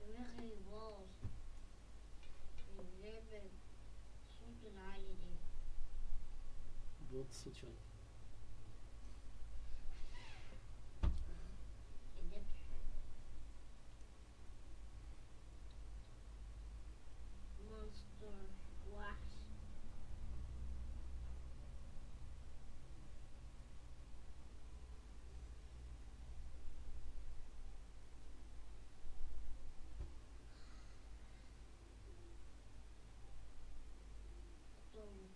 دماغي باظ من اللعبة الصوت العالي دي بوطي الصوت شوية الذبح مونستر وحش طوق.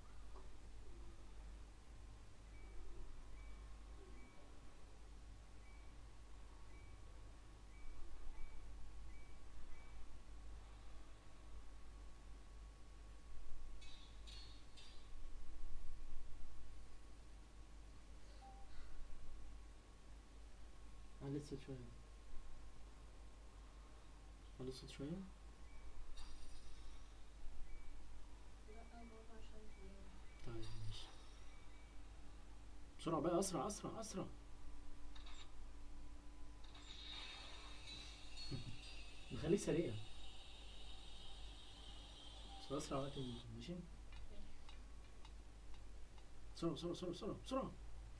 علي الصوت شوية علي الصوت شوية لا بابا عشان تنام طيب ماشي بسرعة بقى أسرع أسرع أسرع نخليك سريع بس أسرع وقت ال- ماشي بسرعة بسرعة بسرعة بسرعة بسرعة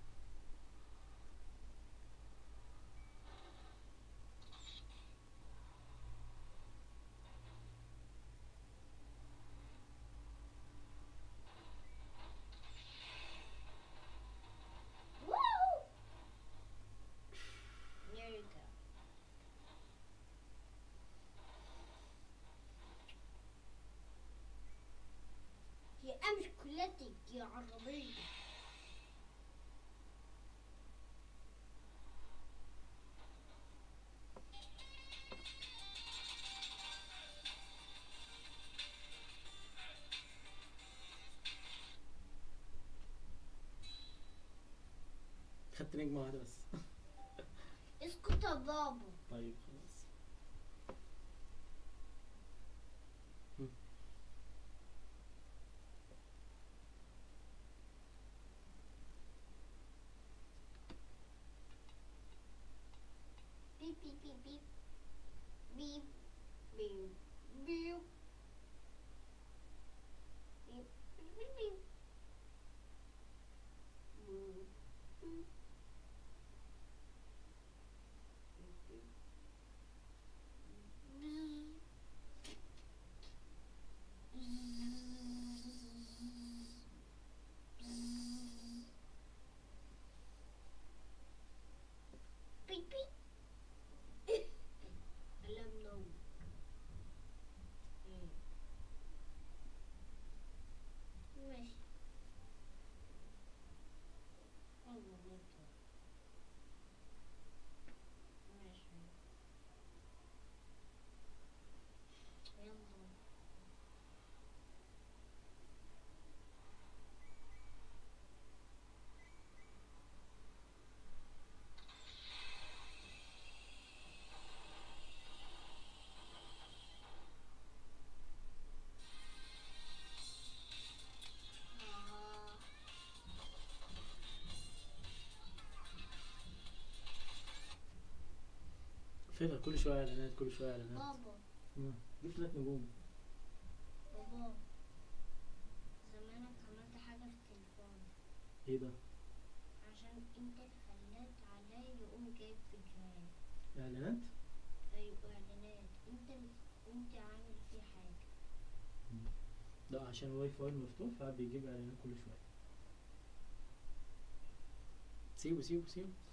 Woo! There you go. هي مش كلتك يا عربية خدت نجمة واحدة بس اسكت يا بابا طيب خلاص بيب بيب بيب بيب بيب بيب بيب بيب بيب بيب بيب بيب Beep beep. Alarm no. ماشي. يلا نبدأ. ماشي. يلا. آه. فينها كل شوية إعلانات كل شوية إعلانات بابا مم. جبت ثلاث نجوم بابا زمانك عملت حاجة في التليفون إيه ده؟ عشان انت اللي خليت عليا يقوم جايب فيديوهات إعلانات؟ ايوه اعلانات انت اللي انت عامل فيه حاجة لا عشان الواي فاي مفتوح فبيجيب إعلانات كل شوية سيبه سيبه سيبه